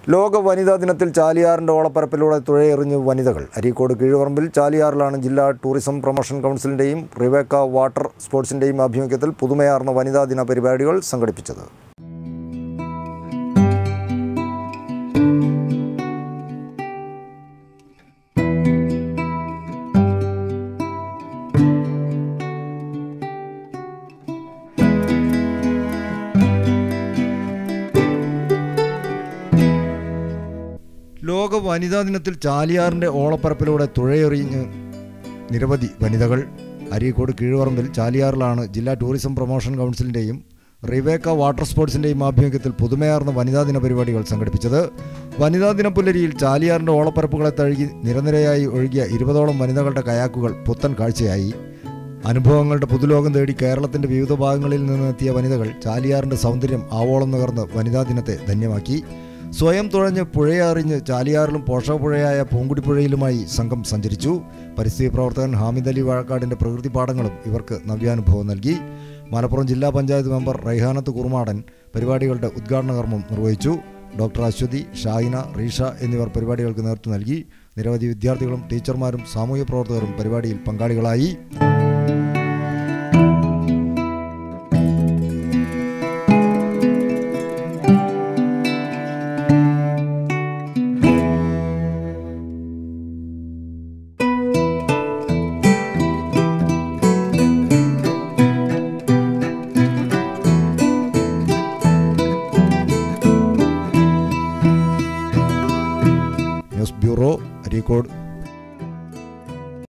ലോക വനിതാ ദിനത്തിൽ ചാലിയാറിൻ്റെ ഓളപ്പരപ്പിലൂടെ തുഴയെറിഞ്ഞ് വനിതകൾ അരീക്കോട് കീഴുപറമ്പിൽ ചാലിയാറിലാണ് ജില്ലാ ടൂറിസം പ്രൊമോഷൻ കൗൺസിലിൻ്റെയും റിവേക്ക വാട്ടർ സ്പോർട്സിൻ്റെയും ആഭിമുഖ്യത്തിൽ പുതുമയാർന്ന വനിതാ ദിന പരിപാടികൾ സംഘടിപ്പിച്ചത് ലോക വനിതാ ദിനത്തിൽ ചാലിയാറിൻ്റെ ഓളപ്പരപ്പിലൂടെ തുഴയെറിഞ്ഞ് നിരവധി വനിതകൾ അരീക്കോട് കീഴുപറമ്പിൽ ചാലിയാറിലാണ് ജില്ലാ ടൂറിസം പ്രൊമോഷൻ കൗൺസിലിൻ്റെയും റിവേക്ക വാട്ടർ സ്പോർട്സിൻ്റെയും ആഭിമുഖ്യത്തിൽ പുതുമയാർന്ന വനിതാ ദിന പരിപാടികൾ സംഘടിപ്പിച്ചത് വനിതാ ദിന പുലരിയിൽ ചാലിയാറിൻ്റെ ഓളപ്പരപ്പുകളെ തഴുകി നിരനിരയായി ഒഴുകിയ ഇരുപതോളം വനിതകളുടെ കയാക്കുകൾ പുത്തൻ കാഴ്ചയായി അനുഭവങ്ങളുടെ പുതുലോകം തേടി കേരളത്തിന്റെ വിവിധ ഭാഗങ്ങളിൽ നിന്നെത്തിയ വനിതകൾ ചാലിയാറിന്റെ സൗന്ദര്യം ആവോളം നുകർന്ന് വനിതാ ദിനത്തെ ധന്യമാക്കി സ്വയം തുഴഞ്ഞ് പുഴയറിഞ്ഞ് ചാലിയാറിലും പോഷകപ്പുഴയായ പൂങ്കുടിപ്പുഴയിലുമായി സംഘം സഞ്ചരിച്ചു പരിസ്ഥിതി പ്രവർത്തകൻ ഹാമിദ് അലി വാഴക്കാടിന്റെ പ്രകൃതി പാഠങ്ങളും ഇവർക്ക് നവ്യാനുഭവം നൽകി മലപ്പുറം ജില്ലാ പഞ്ചായത്ത് മെമ്പർ റൈഹാനത്ത് കുറുമാടൻ പരിപാടികളുടെ ഉദ്ഘാടന കർമ്മം നിർവഹിച്ചു ഡോക്ടർ അശ്വതി ഷാഹിന റീഷ എന്നിവർ പരിപാടികൾക്ക് നേതൃത്വം നൽകി നിരവധി വിദ്യാർത്ഥികളും ടീച്ചർമാരും സാമൂഹ്യ പ്രവർത്തകരും പരിപാടിയിൽ പങ്കാളികളായി ന്യൂസ് ബ്യൂറോ അരീക്കോട്